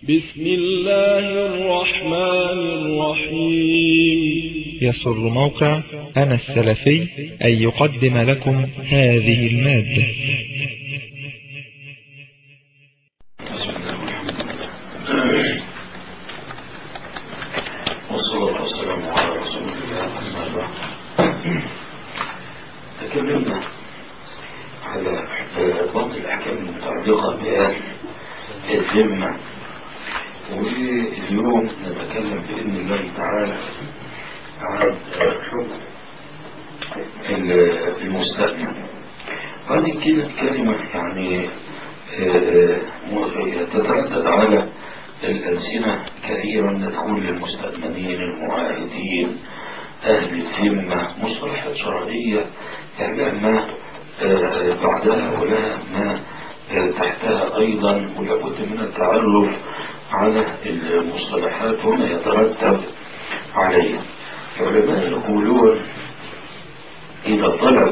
بسم الله الرحمن الرحيم يسر موقع أنا السلفي أن يقدم لكم هذه المادة والصلاة والسلام على رسول الله أما بعد تكلمنا على بعض الأحكام المتعلقة بأهل الذمة واليوم نتكلم بإذن الله تعالى عن حكم المستثنى هذه كده كلمة يعني تتردد على الألسنة كثيرا ندخل للمستأمنين المعاهدين أهل الذمة مصطلحات شرعية يعلم ما بعدها ولا ما تحتها أيضا ولابد من التعرف على المصطلحات وما يترتب عليها العلماء يقولون إذا طلب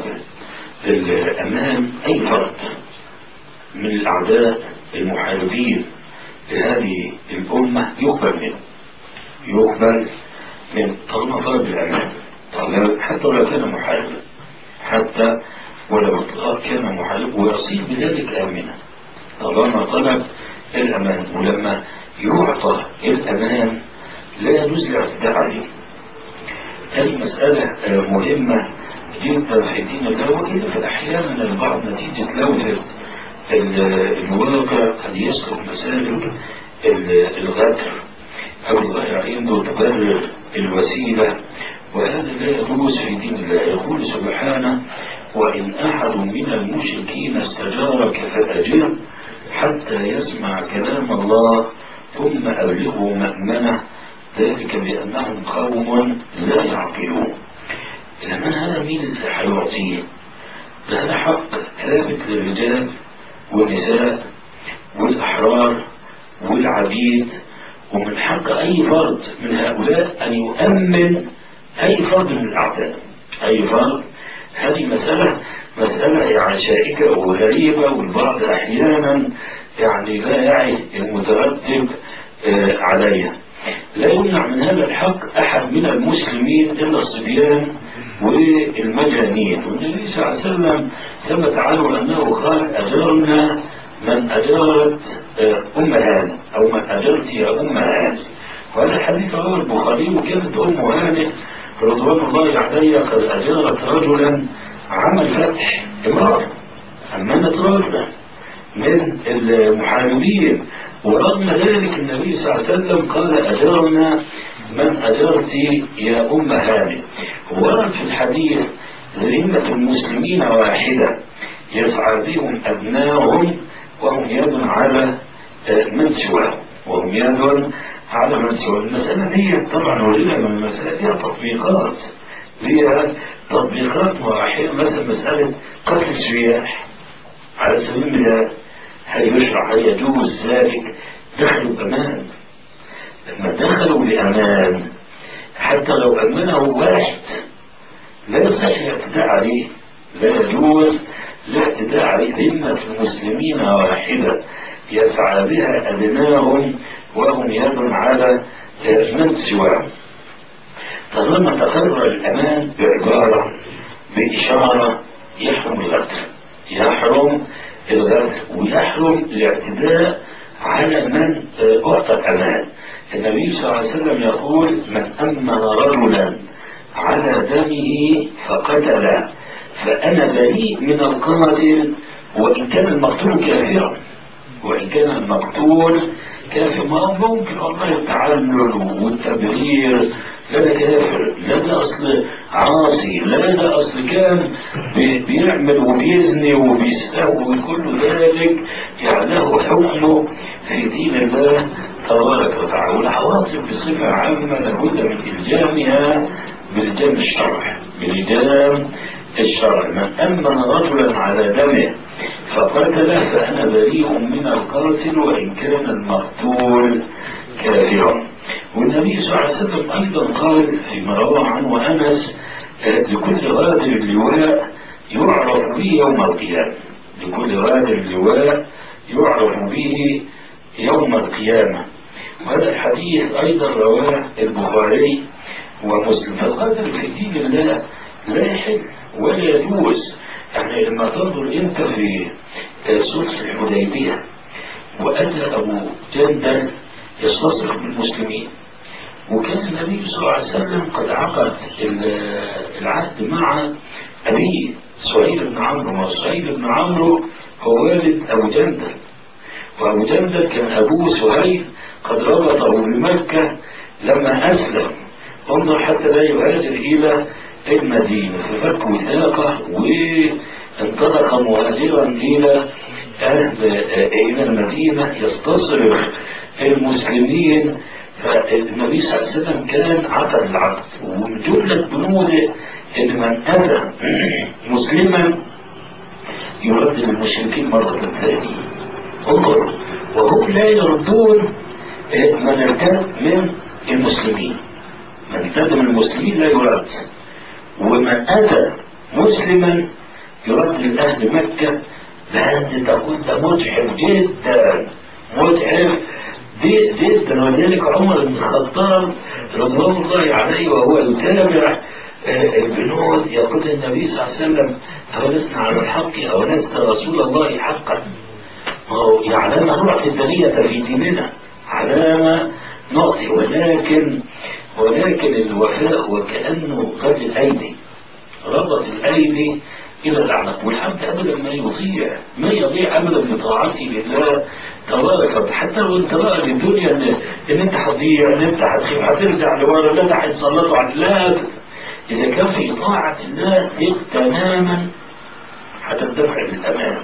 الأمان أي فرد من الأعداء المحاربين لهذه الأمة يقبل منه يقبل من طالما طلب الأمان حتى ولو كان محاربا حتى ولو كان محارب ويصير بذلك آمنا طالما طلب الأمان ولما يعطى الأمان لا يجوز الاعتداء عليه هذه مسألة مهمة جدا في دين الله وإلا أحيانا البعض نتيجة لوثة الواقع قد يسلك مسالك الغدر أو الغير عنده تبرر الوسيلة وهذا لا يجوز في دين الله يقول سبحانه وإن أحد من المشركين استجارك فأجره حتى يسمع كلام الله ثم أبلغه مأمنة ذلك بأنهم قوم لا يعقلون لما هذا مين اللي هيعطيه ده هذا حق ثابت للرجال والنساء والأحرار والعبيد ومن حق أي فرد من هؤلاء أن يؤمن أي فرد من الأعداء أي فرد هذه مسألة مسألة يعني شائكة وغريبة والبعض أحيانا يعني لا يعي المترتب عليها لا يمنع من هذا الحق أحد من المسلمين إلا الصبيان والمجانين والنبي صلى الله عليه وسلم ثبت عنه أنه قال أجرنا من أجرت أم هاني أو من أجرت يا أم هاني وهذا الحديث رواه البخاري وكانت أم هاني رضوان الله عليها قد أجرت رجلا عمل فتح امرأة أمنت رجلا من المحاربين ورغم ذلك النبي صلى الله عليه وسلم قال أجرنا من أجرت يا أم هاني ورد في الحديث ذمة المسلمين واحدة يسعى بهم أبناهم وهم يد على من سواهم وهم يد على من سواهم المسألة دي طبعا وجدنا من المسألة فيها تطبيقات فيها تطبيقات واحدة مثلا مسألة قتل السياح على سبيل المثال هل يشرع هل يجوز ذلك دخلوا بأمان لما دخلوا بأمان حتى لو أمنه واحد لا يصح الاعتداء عليه لا يجوز الاعتداء عليه ذمة المسلمين واحدة يسعى بها أبناهم وهم يد على من سواهم طالما تقرر الأمان بعبارة بإشارة يحرم الغدر يحرم الغدر ويحرم الاعتداء على من أعطى الأمان النبي صلى الله عليه وسلم يقول من أمن رجلا على دمه فقتل فأنا بريء من القاتل وإن كان المقتول كافرا وإن كان المقتول كافر ما ممكن والله التعلل والتبرير لا ده كافر لا ده أصل عاصي لا ده أصل كان بيعمل وبيزني وبيسأل وكل ذلك يعني له حكمه في دين الله تبارك وتعالى والعواطف بصفة عامة لابد من إلجامها بلجام الشرع بلجام الشرع من أمن رجلا على دمه فقتله فأنا بريء من القاتل وإن كان المقتول كافرا والنبي صلى الله عليه وسلم أيضا قال فيما روى عنه أنس لكل غادر اللواء يعرف به يوم القيامة لكل غادر اللواء يعرف به يوم القيامة حديث أيضا رواه البخاري ومسلم فالقدر في دين الله لا يحل ولا يجوز يعني لما تنظر أنت في صلح الحديبية وأتى أبو جندل يستصرخ بالمسلمين وكان النبي صلى الله عليه وسلم قد عقد العهد مع أبيه سهيل بن عمرو وسهيل بن عمرو هو والد أبو جندل وأبو جندل كان أبوه سهيل قد ربطه بمكة لما أسلم انظر حتى لا يهاجر إلى المدينة ففك وثاقه وانطلق مهاجرا إلى أهل إلى المدينة يستصرخ المسلمين فالنبي صلى الله عليه وسلم كان عقد العقد ومن جملة بنوده إن من أتى مسلما يرد المشركين مرة ثانية انظر وهم لا يردون من ارتد من المسلمين من ارتد من المسلمين لا يرد ومن أتى مسلما يرد لأهل مكة لأن تكون ده متعب جدا متعب جدا ولذلك عمر بن الخطاب رضوان الله عليه وهو يتابع البنود يقول النبي صلى الله عليه وسلم أولسنا على الحق أولست رسول الله حقا علامة نعطي الدنية في ديننا علامة نعطي ولكن ولكن الوفاء وكأنه قد الأيدي ربط الأيدي إلى الأعناق والعبد أبدا ما يضيع ما يضيع أبدا بطاعته لله تبارك وتعالى حتى لو انت بقى للدنيا ان, إن انت هتضيع ان انت هتخيب هترجع لورا لا ده هيتسلطوا على لا اذا كان في طاعة الله تماما هتندفع للامام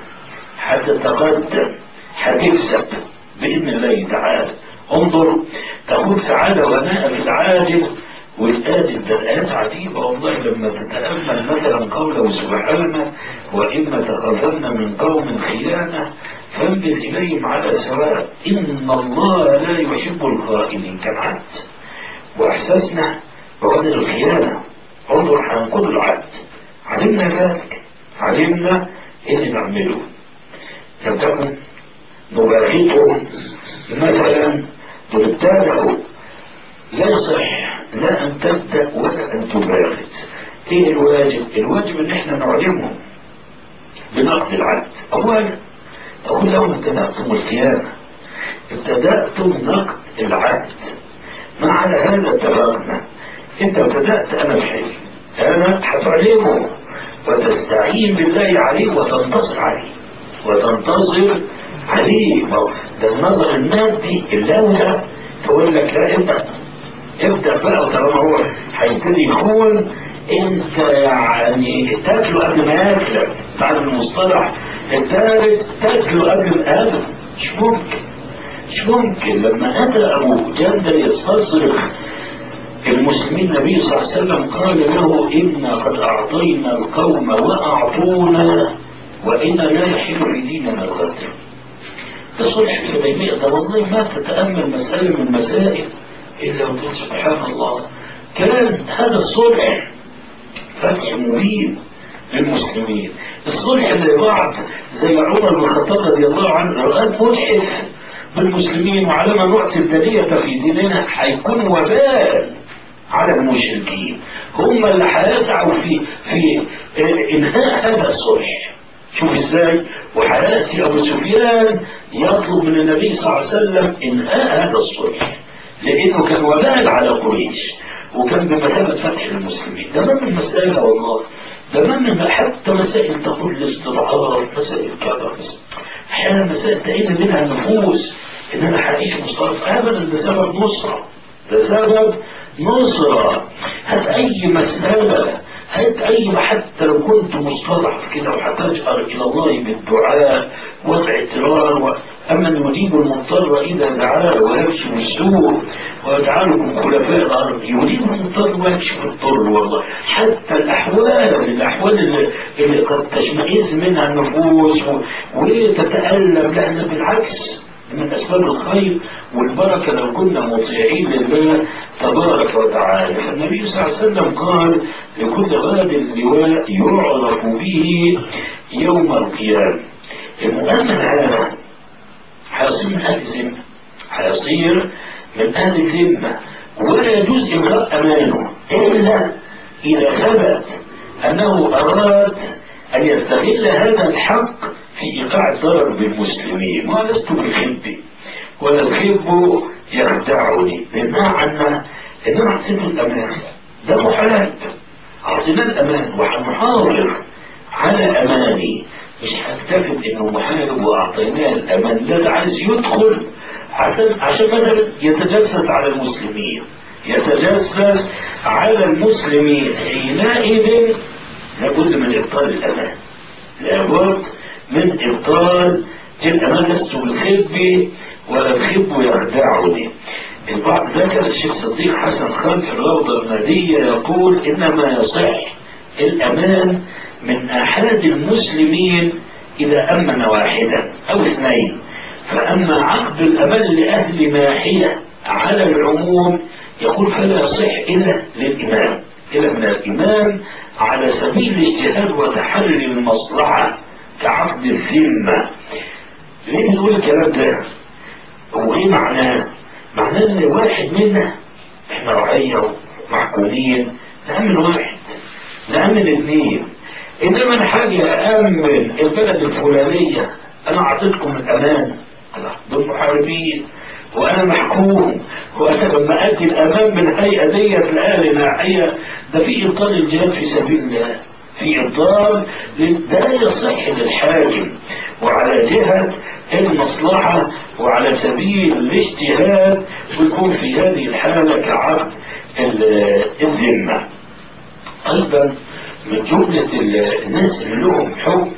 هتتقدم هتكسب باذن الله تعالى انظر تكون سعادة وناء في العاجل والآدم ده الآيات عجيبة والله لما تتأمل مثلا قوله سبحانه وإما تخافن من قوم خيانة فانبذ إليهم على سواء إن الله لا يحب الخائنين كالعبد وإحساسنا بقدر الخيانة انظر هنقول العبد علمنا ذلك علمنا اللي نعمله لم تكن نباغتهم مثلا نتابعوا لا يصح لا أن تبدأ ولا أن تباغت ايه الواجب الواجب ان احنا نعلمهم بنقد العبد اولا أقول لهم ابتدأتم الخيانة ابتدأتم نقد العبد ما على هذا اتفقنا انت ابتدأت انا بحل انا هتعلمه وتستعين بالله عليه وتنتصر عليه وتنتصر عليه ده النظر المادي اللي تقول لك لا ابدأ ابدأ بقى وطالما هو هيبتدي يخون انت يعني تاكله قبل ما ياكلك بعد المصطلح الثالث تاكله قبل الآدم مش ممكن مش ممكن لما أتى أبو جندل يستصرخ المسلمين النبي صلى الله عليه وسلم قال له إنا قد أعطينا القوم وأعطونا وإنا لا يحل في ديننا الغدر ده صلح الحديبية ده والله ما تتأمل مسألة من المسائل إلا وتقول سبحان الله كان هذا الصلح فتح مبين للمسلمين الصلح اللي بعد زي عمر بن الخطاب رضي الله عنه رآه متحف بالمسلمين وعلى ما نعطي الدنية في ديننا هيكون وبال على المشركين هم اللي هيسعوا في في انهاء هذا الصلح شوف ازاي وحياتي ابو سفيان يطلب من النبي صلى الله عليه وسلم انهاء هذا الصلح لانه كان وبال على قريش وكان بمثابه فتح المسلمين ده من المسألة والله ده من حتى مسائل تقول الاستضعاف مسائل كذا احيانا مسائل تعين منها النفوس ان انا هعيش مستضعف ابدا ده سبب نصره ده سبب نصره هات اي مساله هات اي حتى لو كنت مستضعف كده وهتجأر الى الله بالدعاء والاعتراض و... اما يجيب المضطر اذا دعاه ويكشف السوء ويجعلكم خلفاء الارض يجيب المضطر ويكشف الضر والله حتى الاحوال الاحوال اللي, اللي قد تشمئز منها النفوس و... وتتالم لان بالعكس من اسباب الخير والبركه لو كنا مطيعين لله تبارك وتعالى فالنبي صلى الله عليه وسلم قال لكل غاد اللواء يعرف به يوم القيامه المؤمن هذا هيصير من اهل الذمه هيصير من أهل الذمة ولا يجوز إلغاء أمانه إلا إذا ثبت أنه أراد أن يستغل هذا الحق في إيقاع الضرر بالمسلمين ولست بخبي ولا الخب يخدعني بمعنى أن أنا أعطينا الأمان ده محارب أعطينا الأمان وهنحافظ على أماني مش هكتفي انه محارب واعطيناه الامان لا ده عايز يدخل عشان عشان مثلا يتجسس على المسلمين يتجسس على المسلمين حينئذ لابد من ابطال الامان لابد من ابطال الامان لست بالخب ولا الخب يخدعني البعض ذكر الشيخ صديق حسن خان في الروضه الناديه يقول انما يصح الامان من أحد المسلمين إذا أمن واحدا أو اثنين فأما عقد الأمان لأهل ناحية على العموم يقول فلا يصح إلا للإمام إلا من الإمام على سبيل الاجتهاد وتحري المصلحة كعقد الذمة ليه بنقول الكلام ده؟ هو إيه معناه؟ معناه إن واحد منا إحنا رعية ومحكومين نأمن واحد نأمن اثنين انما انا حاجه امن البلد الفلانيه انا اعطيتكم الامان دول محاربين وانا محكوم وانا لما ادي الامان من الهيئه ديت لاهل ناحيه ده في ابطال الجهاد في سبيل الله في ابطال ده يصح للحاكم وعلى جهه المصلحه وعلى سبيل الاجتهاد ويكون في هذه الحاله كعقد الذمه ايضا من جملة الناس اللي لهم حكم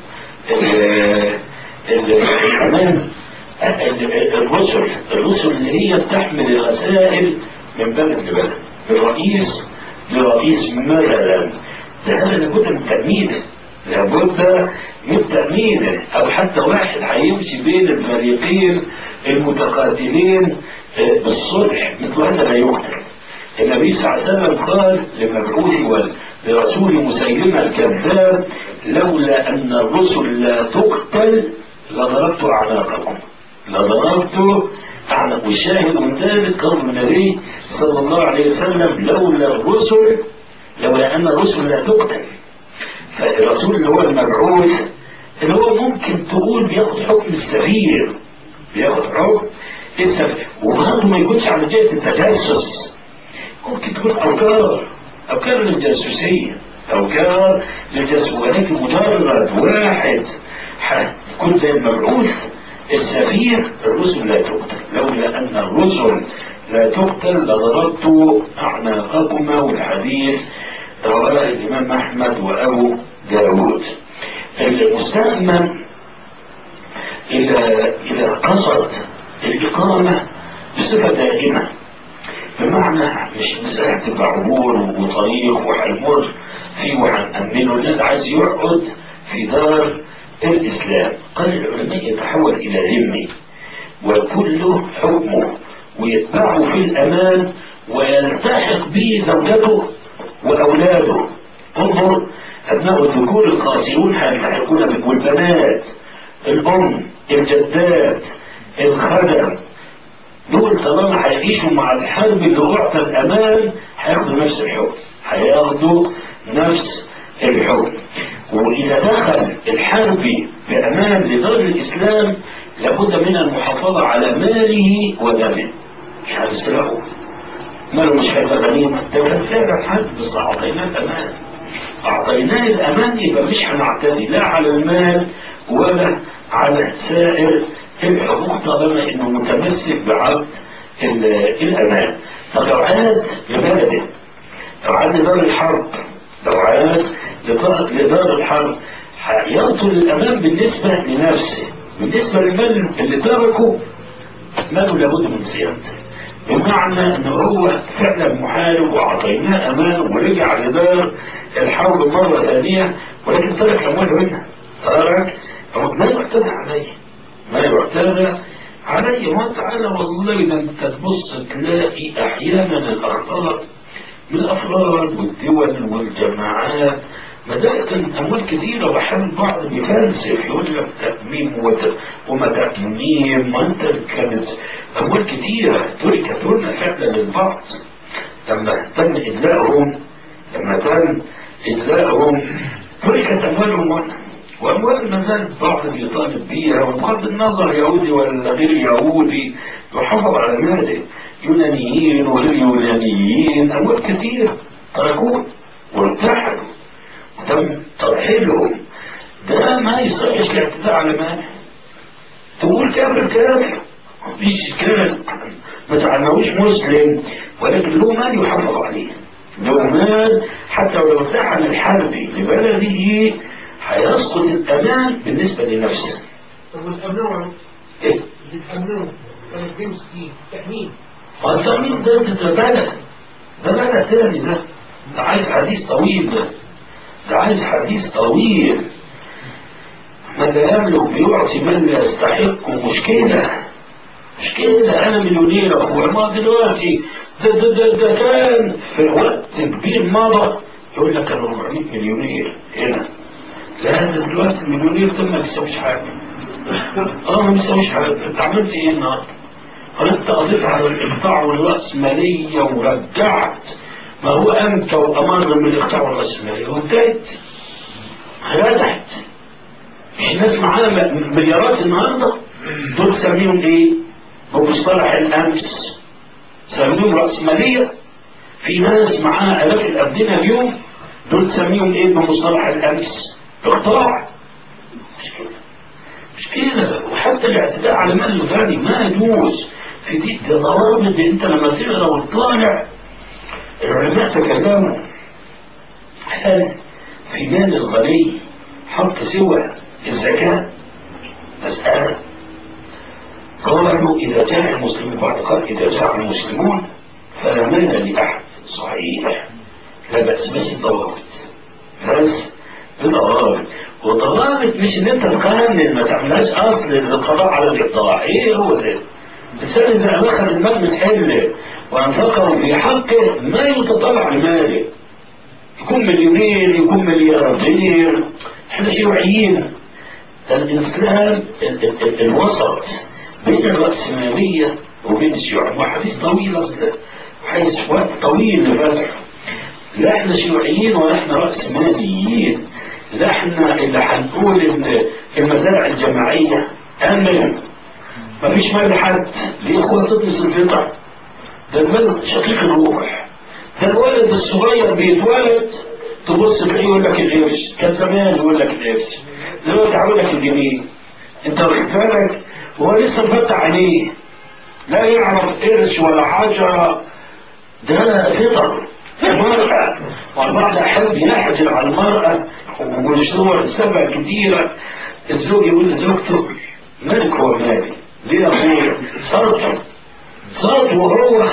الأمان الرسل الرسل اللي هي بتحمل الرسائل من بلد لبلد من رئيس لرئيس مثلا ده هذا لابد من تأمينه لابد من تأمينه أو حتى واحد هيمشي بين الفريقين المتقاتلين بالصلح مثل هذا لا يقتل النبي صلى الله عليه وسلم قال لمبعوث لرسول مسيلمة الكذاب لولا أن الرسل لا تقتل لضربت أعناقكم لضربت أعناق والشاهد من ذلك قول النبي صلى الله عليه وسلم لولا الرسل لولا أن الرسل لا تقتل فالرسول اللي هو المبعوث اللي هو ممكن تقول بياخد حكم السفير بياخد حكم السفير وبرضه ما يكونش على جهة التجسس ممكن تكون أفكار أفكار للجاسوسية أفكار للجاسوسية ولكن مجرد واحد يكون زي المبعوث السفير الرسل لا تقتل لولا أن الرسل لا تقتل لضربت أعناقكما والحديث رواه الإمام أحمد وأبو داود المستأمن إذا إذا قصد الإقامة بصفة دائمة بمعنى مش مسألة تبقى عبور وطريق وهيمر فيه وهنأمنه لا ده عايز يقعد في دار الإسلام قال العلماء يتحول إلى ذمي وكله حكمه ويتبعه في الأمان ويلتحق به زوجته وأولاده انظر أبناء الذكور القاسيون هيلتحقون بك والبنات الأم الجدات الخدم دول طالما هيعيشوا مع الحرب اللي أعطى الأمان هياخدوا نفس الحكم هياخدوا نفس الحكم وإذا دخل الحربي بأمان لدار الإسلام لابد من المحافظة على ماله ودمه مش هتسرقه ماله مش هيبقى غنيمة ده كان فعلا حد بس أعطيناه الأمان أعطيناه الأمان يبقى مش هنعتدي لا على المال ولا على سائر الحقوق طالما انه متمسك بعقد الامان طب لو عاد لبلده لو عاد لدار الحرب لو عاد لدار الحرب يبطل الامان بالنسبه لنفسه بالنسبه للمال اللي تركه ماله لابد من صيانته بمعنى ان هو فعلا محارب واعطيناه امان ورجع لدار الحرب مره ثانيه ولكن ترك امواله منها ترك ما يعتدى عليه ما يعتدى عليه ما تعالى والله ده انت تبص تلاقي احيانا الاخطاء من الافراد والدول والجماعات ما ده كان اموال كثيره واحيانا البعض بيفلسف يقول لك تأميم وت- وما تأميم ما انت كانت اموال كثيره تركت لنا فعلا للبعض لما تم ادلائهم لما تم ادلائهم تركت اموالهم واموال ما زال البعض بيطالب بيها وبغض النظر يهودي ولا غير يهودي يحافظ على ماله يونانيين وغير يونانيين اموال كثيره تركوه وارتحلوا تم ترحيلهم ده ما يصحش الاعتداء على ماله تقول كافر كافر مفيش كافر ما تعلموش مسلم ولكن له مال يحافظ عليه له مال حتى لو ارتحل الحربي لبلده هيسقط الامان بالنسبه لنفسه طب والأمنوع ايه الأمنوع كان 62 تأمين والتأمين ده ده بلد ده بلد تاني ده ده عايز حديث طويل ده ده عايز حديث طويل من لا يملك بيعطي من لا يستحق مشكلة مشكلة أنا مليونير أخويا ما دلوقتي ده ده ده, ده كان في وقت كبير مضى يقول لك أنا 400 مليونير هنا لا ده دلوقتي المليونير ده ما بيساويش حاجة اه ما بيساويش حاجة أنت عملت إيه النهارده؟ انت قضيت على الاقطاع والرأسمالية ورجعت ما هو انت وامر من الاقطاع والرأسمالية وانتهت رجعت مش ناس معانا م- مليارات النهارده دول سميهم ايه؟ بمصطلح الامس سميهم رأسمالية في ناس معاها الاف الابدنة اليوم دول سميهم ايه بمصطلح الامس؟ اقطاع مش كده مش كده وحتى الاعتداء على مال الغني ما يجوز في دي ده ضوابط دي انت لما تقرا وتطالع العلماء تكلموا هل في مال الغني حق سوى الزكاة؟ مسألة قالوا إذا جاء المسلمون بعد قال إذا جاء المسلمون فلا مال لأحد صحيح لا بأس بس الضوابط بس بالضوابط والضوابط مش ان انت تقنن ما تعملهاش اصل للقضاء على الاقطاع ايه هو ده الانسان اذا اخذ المال من حله وانفقه في حقه ما يتطلع لماله يكون مليونير يكون ملياردير احنا شيوعيين الاسلام ال- ال- ال- الوسط بين الرأسمالية وبين الشيوعية وحديث طويل اصلا حيث وقت طويل لفتحه لا احنا شيوعيين ولا احنا رأسماليين لا احنا اللي هنقول ان المزارع الجماعية امن مفيش مال لحد ليه اخوة تطمس الفطر ده الولد شقيق الروح ده الولد الصغير بيتولد تبص تلاقيه يقول لك القرش كان زمان يقول لك القرش دلوقتي هقول لك الجنيه انت واخد بالك وهو لسه مفتح عينيه لا يعرف قرش ولا حجره ده فطر المرأة والبعض أحب يحجر على المرأة والصور سبع كتيرة الزوج يقول لزوجته مالك هو مالي ليه يا أخويا صرته صرت وهو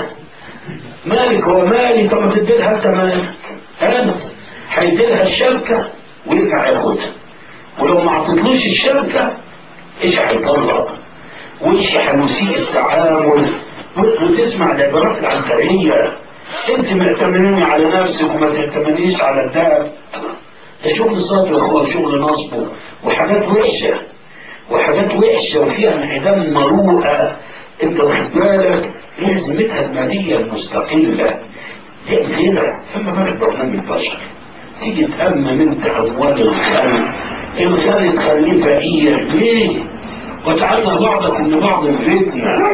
مالك هو مالي طب ما تديلها انت مالك انا هيديلها الشبكة ويرجع ياخدها ولو ما عطتلوش الشبكة ايش هيطلق وايش هيسيء التعامل وتسمع العبارات العنترية انت معتمدين على نفسك وما تعتمديش على الدهب ده شغل صادر يا اخويا شغل نصبه وحاجات وحشه وحاجات وحشه وفيها انعدام مروءه انت واخد بالك لازمتها الماليه المستقله دي كده فما بالك بعموم البشر تيجي تأمم انت اموال الغني الغني تخليه فقير ليه؟ وجعلنا بعضكم لبعض فتنه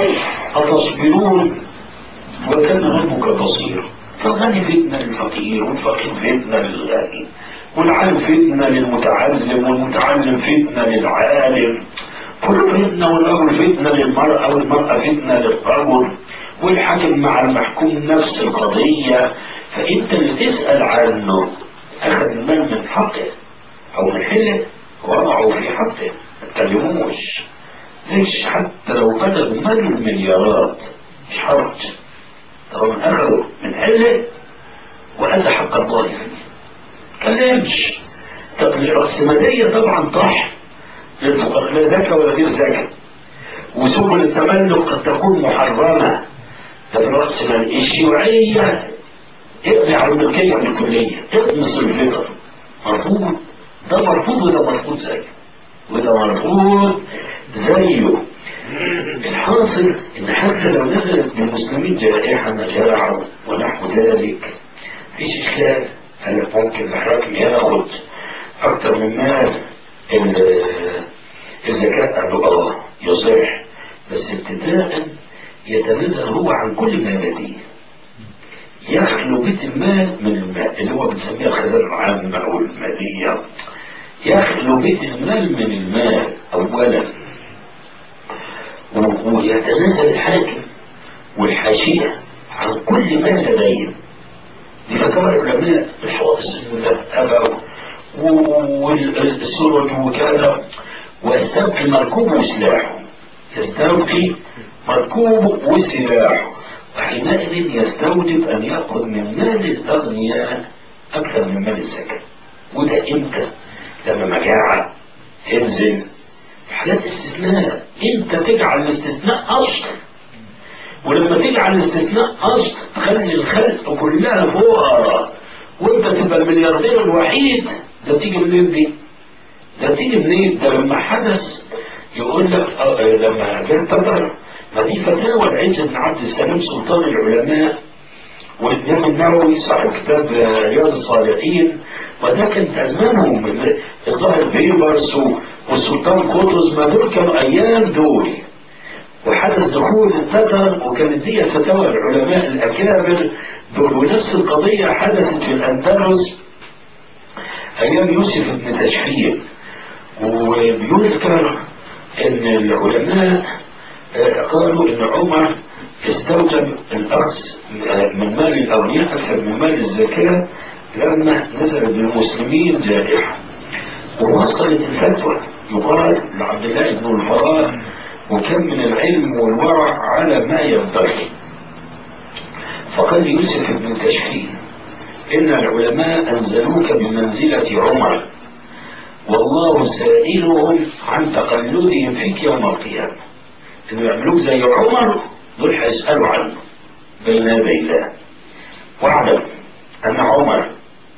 اتصبرون وكان ربك بصيرا فالغني فتنة للفقير والفقير فتنة للغني والعالم فتنة للمتعلم والمتعلم فتنة للعالم كل فتنة والرجل فتنة للمرأة والمرأة فتنة للرجل والحاكم مع المحكوم نفس القضية فأنت اللي تسأل عنه أخذ المال من حقه أو من حله وضعه في حقه ما تكلموش ليش حتى لو بلغ مال المليارات مش حرج طبعا من أخذه من حله وأدى حق الله فيه كلمش طب الرأسمالية طبعا طح للفقراء لا زكاة ولا غير زكاة وسبل التملك قد تكون محرمة طب الرأسمالية الشيوعية اقضي على الملكية بالكلية اطمس الفطر مرفوض ده مرفوض وده مرفوض زيه وده مرفوض زيه الحاصل ان حتى لو نزلت بالمسلمين جائحة مجاعة ونحو ذلك فيش اشكال هل ممكن الحاكم ياخد اكتر من مال ال- الزكاة قالوا اه يصح بس ابتداء يتنزل هو عن كل ما لديه يخلو بيت المال من المال اللي هو بنسميها الخزانة العامة أو المالية يخلو بيت المال من المال أولا و- ويتنازل الحاكم والحاشية عن كل ما لديهم دي فتاوى العلماء الحوادث المذهبة والسرج وكذا ويستبقي مركوبه وسلاحه يستبقي مركوبه وسلاحه وحينئذ يستوجب أن يأخذ من مال الأغنياء أكثر من مال الزكاة وده إمتى؟ لما مجاعة تنزل حالات استثناء أنت تجعل الاستثناء أصل ولما تجعل الاستثناء أصل تخلي الخلق كلها فقراء وانت تبقى الملياردير الوحيد ده تيجي منين دي؟ ده تيجي منين؟ ده لما حدث يقول لك آه، آه، لما جه تبر ما دي فتاوى العز بن عبد السلام سلطان العلماء والإمام النووي صاحب كتاب آه، رياض الصالحين وده كانت أزمانهم الظاهر بيبرس و- والسلطان قطز ما دول كانوا أيام دول وحدث دخول التتر وكانت دي فتاوى العلماء الأكابر دول ونفس القضية حدثت في الأندلس أيام يوسف بن تشفير وبيذكر أن العلماء آه، قالوا أن عمر استوجب الأخذ من مال الأغنياء أكثر من مال الزكاة لما نزلت بالمسلمين جائحة ووصلت الفتوى يقال لعبد الله بن الفراء وكم من العلم والورع على ما ينبغي فقال يوسف بن تشفين إن العلماء أنزلوك بمنزلة عمر والله سائلهم عن تقلدهم فيك يوم القيامة إنه يعملوك زي عمر دول هيسألوا عنه بين يدي الله واعلم أن عمر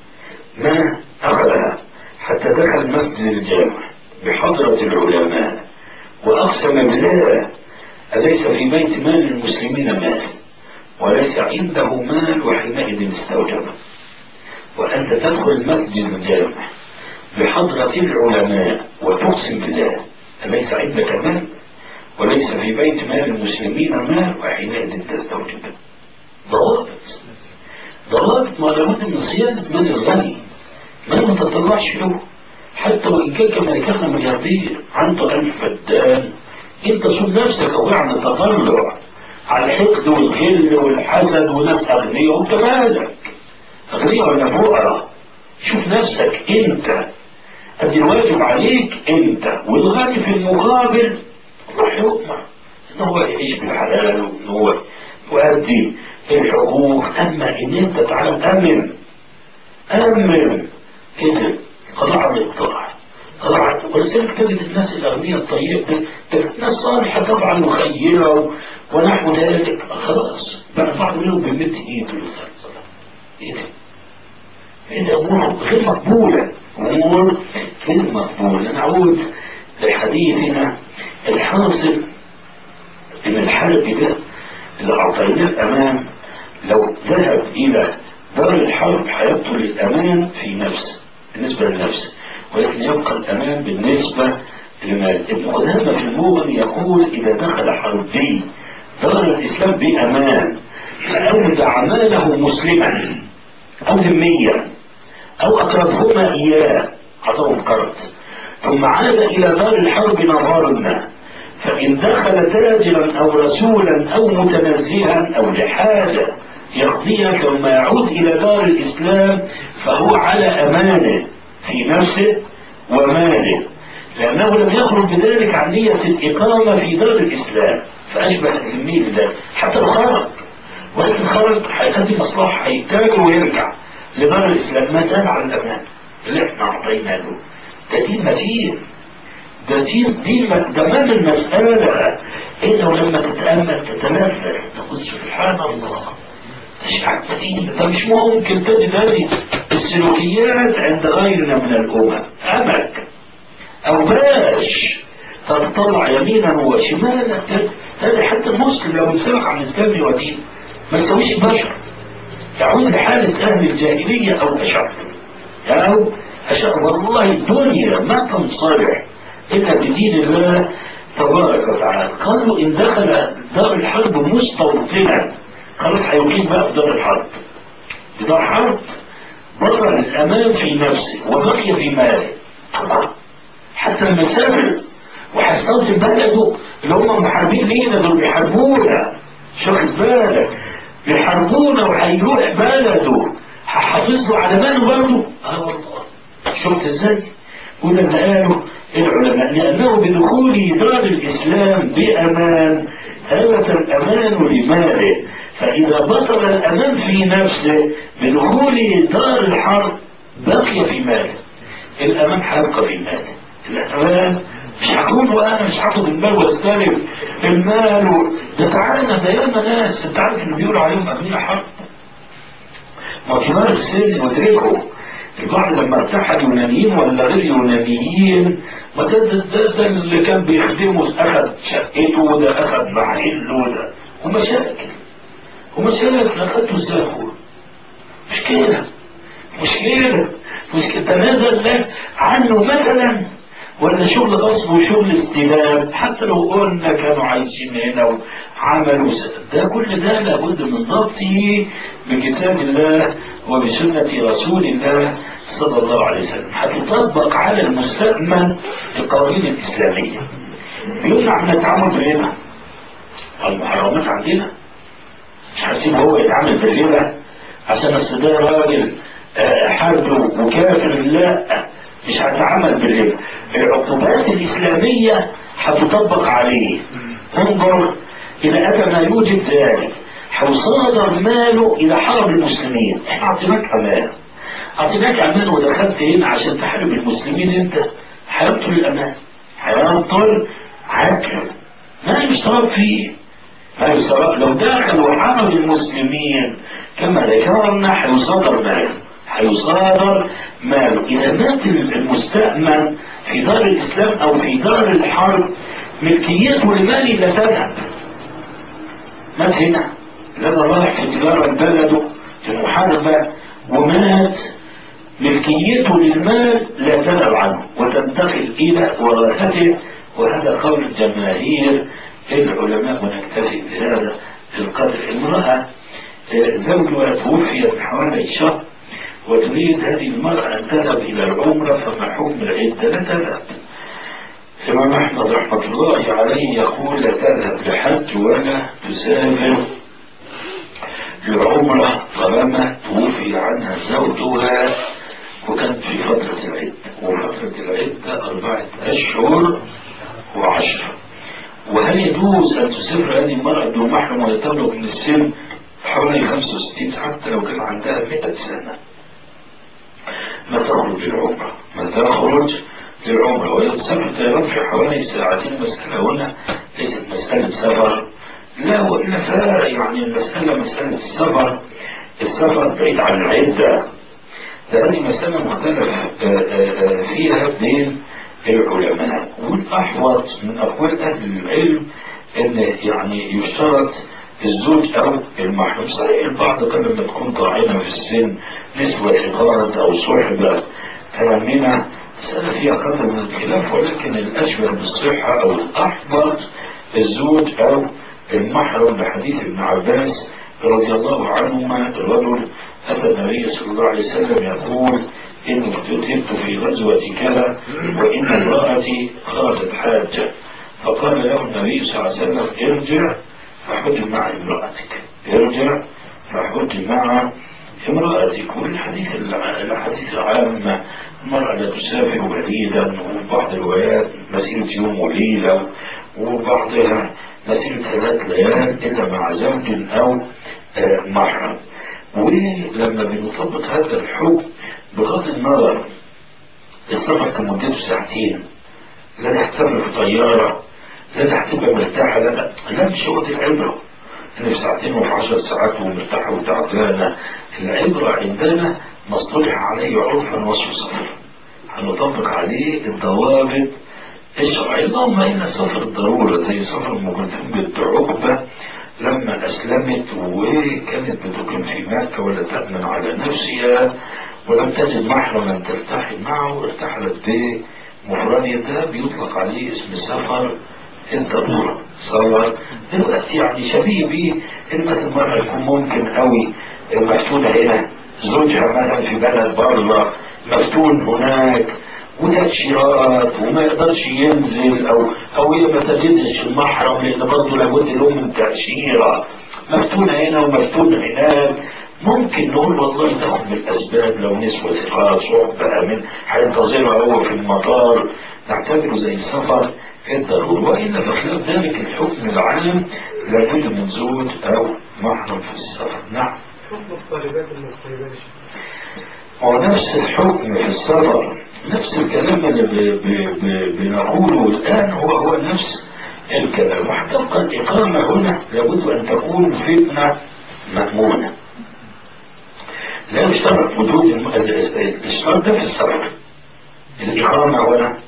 ما أخذها حتى دخل مسجد الجامع بحضرة العلماء وأقسم بالله أليس في بيت مال المسلمين مال وليس عنده مال وحينئذ استوجبه وأنت تدخل مسجد الجامع بحضرة العلماء وتقسم بالله أليس عندك مال وليس في بيت مال المسلمين مال وحينئذ تستوجبه ضوابط ضوابط ما لابد من صيانة مال الغني ما ما تطلعش له حتى وإن كان كما كان ملياردير عنده ألف فدان أنت صوب نفسك أو يعني تطلع على الحقد والغل والحسد وناس أغنياء وأنت مالك أغنياء ولا فقراء شوف نفسك أنت أدي الواجب عليك أنت والغني في المقابل الله يؤمر إن هو يعيش بالحلال وإن هو يؤدي الحقوق أما إن أنت تعالى أمن أمن كده قضاء الإقطاع قضاء ولذلك تجد الناس الأغنياء الطيبة تجد ناس صالحة طبعا مخيرة ونحو ذلك خلاص بقى بعض منهم بمد إيده للصلاة إيه ده؟ إيه ده أمور غير مقبولة أمور غير مقبولة نعود لحديثنا الحاصل إن الحرب ده اللي أعطيناه الأمان لو ذهب إلى دار الحرب هيبطل الأمان في نفسه بالنسبة لنفسه ولكن يبقى الأمان بالنسبة لمال ابن قدامة في المغني يقول إذا دخل حربي دار الإسلام بأمان فأودع ماله مسلما أو ذميا أو أقرضهما إياه عطاهم قرض ثم عاد إلى دار الحرب نظارنا فإن دخل تاجرا أو رسولا أو متنزها أو لحاجة يقضيها ثم يعود إلى دار الإسلام فهو على أمانه في نفسه وماله لأنه لم يخرج بذلك عن نية الإقامة في دار الإسلام فأشبه الذمي بذلك حتى لو خرج ولكن خرج هيقدم مصلحة هيتاجر ويرجع لدار الإسلام ما زال على الأمان اللي احنا أعطينا له ده دين متين ده دين دين ده مال المسألة إنه لما تتأمل تتنفس تقول سبحان الله ده شيء متين ده مش ممكن تجد هذه السلوكيات عند غيرنا من الأمم أمك أو باش تطلع يمينا وشمالا هذا حتى المسلم لو يسألك عن الإسلام ودين ما يستويش بشر يعود لحالة أهل الجاهلية أو أشر أو أشر والله الدنيا ما تنصلح إلا بدين الله تبارك وتعالى قالوا إن دخل دار الحرب مستوطنا خلاص هيقيم بقى في دار الحرب في دار حرب بطل الأمان في نفسه وبقي في ماله حتى المسافر وهيستوطن بلده اللي هم محاربين لينا دول بيحاربونا مش واخد بالك بيحاربونا وهيروح بلده هحافظ له على ماله برضه اه والله شفت ازاي؟ ولما قالوا العلماء لأنه بدخول دار الإسلام بأمان ثبت الأمان لماله فإذا بطل الأمان في نفسه بدخول دار الحرب بقي في ماله الأمان هيبقى في ماله الأمان مش هكون وأنا مش هاخد المال واستلف المال و... ده تعالى ده ياما ناس انت عارف اللي بيقولوا عليهم أمين حرب ما كبار السن مدركوا البعض لما ارتحل يونانيين ولا غير يونانيين ما ده, ده, ده, ده اللي كان بيخدمه اخذ شقته وده اخذ محله وده ومشاكل ومشاكل اخذته ازاي اخوه مش كده مش كده مش كده تنازل ده عنه مثلا ولا شغل غصب وشغل استلام حتى لو قلنا كانوا عايشين هنا وعملوا ده كل ده لابد من ضبطه بكتاب الله وبسنة رسول الله صلى الله عليه وسلم هتطبق على المستأمن القوانين الإسلامية يمنع من التعامل بالربا المحرمات عندنا مش هسيب هو يتعامل بالربا عشان اصل ده راجل حرب وكافر لا مش هتعامل بالربا العقوبات الإسلامية هتطبق عليه انظر إذا أتى ما يوجد ذلك هيصادر ماله إلى حرم المسلمين احنا أعطيناك أمان أعطيناك أمان ودخلت هنا عشان تحارب المسلمين أنت هيبطل الأمان هيبطل عدل ما يشترط فيه ما يشترط لو دخل وحارب المسلمين كما ذكرنا هيصادر ماله هيصادر ماله إذا مات المستأمن في دار الإسلام أو في دار الحرب ملكيته لمالي لا تذهب مات هنا لما راح في تجارة بلده في المحاربة ومات ملكيته للمال لا تذهب عنه وتنتقل إلى ورثته وهذا قول الجماهير العلماء ونكتفي بهذا القدر امرأة زوجها توفي من حوالي شهر وتريد هذه المرأة أن تذهب إلى العمرة فما حكم العدة لا تذهب الإمام أحمد رحمة الله عليه يقول لا تذهب لحج ولا تسافر للعمرة طالما توفي عنها زوجها وكانت في فترة العدة وفترة العدة أربعة أشهر وعشرة وهل يجوز أن تسافر هذه المرأة بدون محرم ويتبلغ من السن حوالي 65 حتى لو كان عندها 100 سنة ما تخرج للعمرة ما تخرج للعمرة وهي تسافر طيران في حوالي ساعتين مسألة هنا ليست مسألة سفر لا وإلا فلا يعني المسألة مسألة السفر السفر بعيد عن العدة ده هذه مسألة مختلف فيها بين العلماء والأحوط من أقوال أهل العلم أن يعني يشترط الزوج أو المحرم صحيح البعض قبل ما تكون طاعنة في السن نسبة إغارة أو صحبة تامنة مسألة فيها قدر من الخلاف ولكن الأشبه بالصحة أو الأحوط الزوج أو المحرم بحديث ابن عباس رضي الله عنهما الرجل أتى النبي صلى الله عليه وسلم يقول إني اقتتلت في غزوة كذا وإن امرأتي خرجت حاجة فقال له النبي صلى الله عليه وسلم ارجع فحج مع امرأتك ارجع فحج مع امرأتك والحديث الحديث العام المرأة لا تسافر بعيدا وفي بعض الروايات مسيرة يوم وليلة وبعضها مسيرة ثلاث ليال إلا مع زوج أو محرم ولما بنطبق هذا الحكم بغض النظر السفر كان مدته ساعتين لا تحتمل في طيارة لا تحتبقى مرتاحة لا لا لا مش هو دي العبرة أنا في ساعتين وفي عشر ساعات ومرتاحة وتعبانة العبرة عندنا ما اصطلح عليه عرفا وصف سفر هنطبق عليه الضوابط الشرعية اللهم إن السفر الضرورة زي سفر المقدم بنت عقبة لما أسلمت وكانت بتقيم في مكة ولا تأمن على نفسها ولم تجد محرما ترتحل معه ارتحلت بمفردها بيطلق عليه اسم السفر الضرورة صار دلوقتي يعني شبيه بيه إن مثلا مرة يكون ممكن قوي مفتونة هنا زوجها مثلا في بلد بره مفتون هناك وتأشيرات وما يقدرش ينزل او او هي ما تجدش المحرم لان برضه لابد له من تأشيرة مفتونة هنا ومفتونة هناك ممكن نقول والله تاخد بالاسباب لو نسوة ثقات صحبة من هينتظرها هو في المطار نعتبره زي سفر الضرورة وإلا بخلاف ذلك الحكم العام لابد من زوج أو محرم في السفر نعم حكم الطالبات المغتربات هو نفس الحكم في السفر نفس الكلام اللي ب- ب- ب- بنقوله الآن هو هو نفس الكلام وحتبقى الإقامة هنا لابد أن تكون فتنة مأمونة لا يشترط وجود الم- ال- ال- الاشتراط ده في السفر الإقامة هنا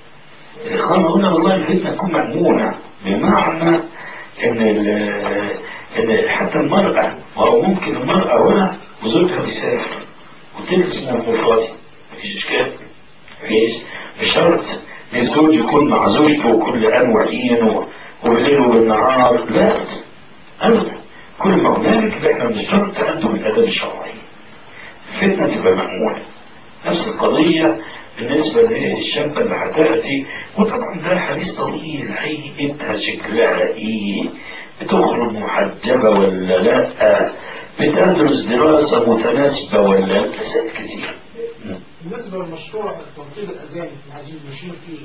الإقامة هنا والله الفتنة تكون مأمونة بمعنى إن ال- إن حتى المرأة أو ممكن المرأة هنا وزوجها بيسافر وتلبس من المفردي مفيش إشكال مفيش بشرط إن الزوج يكون مع زوجته كل آن وحين و- وبالليل وبالنهار لا أبدا كل ما هنالك إحنا بنشترط تأدب الأدب الشرعي الفتنة تبقى مأمونة نفس القضية بالنسبة للشابة اللي هتأتي وطبعا ده حديث طويل هيئتها شكلها ايه بتخرج محجبة ولا لا بتدرس دراسة متناسبة ولا لا مسائل كتير بالنسبة للمشروع تنظيم الأذان في العزيز ماشيين فيه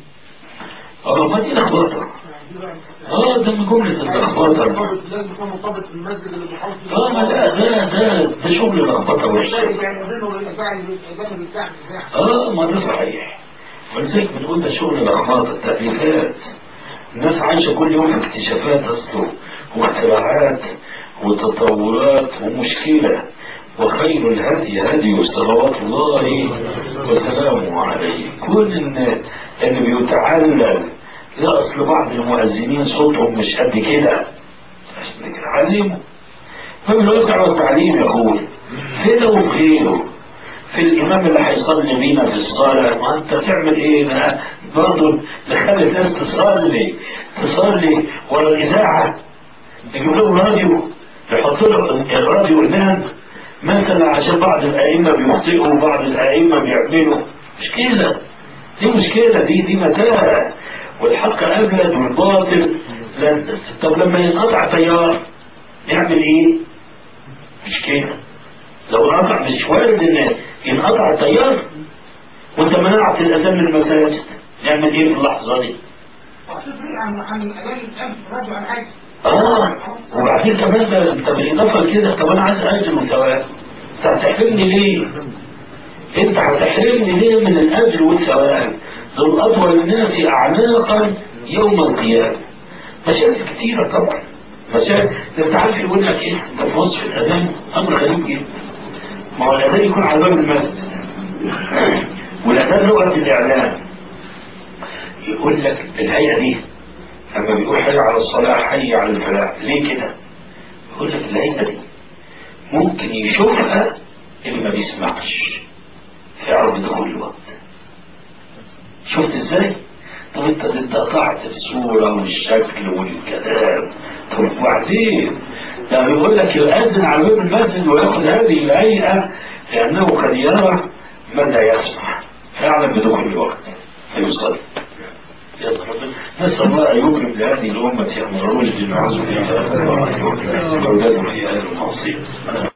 اه ما دي لخبطة يعني دي بقى اه ده من جملة اللخبطة مرتبط- لازم يكون مرتبط بالمسجد اللي بيحاول فيه اه ما ده ده ده ده شغل لخبطة وحشة يعني بينه وبين الإذاعة الأذان اللي بتاع الإذاعة اه ما ده صحيح ولذلك بنقول ده شغل لخبطة التأليفات الناس عايشة كل يوم في اكتشافات أصله واختراعات وتطورات ومشكلة وخير الهدي هدي صلوات الله وسلامه عليه كل ان اللي بيتعلل لا اصل بعض المؤذنين صوتهم مش قد كده عشان كده علموا فبالوسع والتعليم يا اخوي هنا وغيره في الامام اللي هيصلي بينا في الصلاه ما انت تعمل ايه بقى برضه نخلي الناس تصلي تصلي ورا الاذاعه يجيب لهم راديو يحط لهم الراديو امام مثلا عشان بعض الائمه بيخطئوا وبعض الائمه بيعملوا مشكله دي مشكله دي دي متاهه والحق ابلد والباطل لا طب لما ينقطع تيار نعمل ايه؟ مش كده لو انقطع مش وارد ان ينقطع التيار وانت منعت الاذان من المساجد نعمل ايه في اللحظه دي؟ وهتفرق عن عن الأذان الألف راجع عن حاجة اه وبعدين كمان ده انت بالاضافه لكده طب انا عايز اجر وثواب انت هتحرمني ليه؟ انت هتحرمني ليه من الاجر والثواب؟ دول اطول الناس اعناقا يوم القيامه مشاكل كتيره طبعا مشاكل ده انت عارف يقول لك ايه؟ انت في وصف الاذان امر غريب جدا ما هو الاذان يكون على باب المسجد والاذان لغه الاعلام يقول لك الهيئه دي لما بيقول حي على الصلاة حي على الفلاح ليه كده يقول لك الهيئة دي ممكن يشوفها اللي ما بيسمعش يعرف دخول الوقت شفت ازاي طب انت انت قطعت الصورة والشكل والكلام طب وبعدين ده بيقول لك يؤذن على باب المسجد وياخذ هذه الهيئة لأنه قد يرى من لا يسمع فيعلم بدخول الوقت فيصلي يلا ربنا نسأل الله أن يكرم لهذه الأمة أمر رشد وعزم فيها الله أن يكرم أولاده في أهل المعصية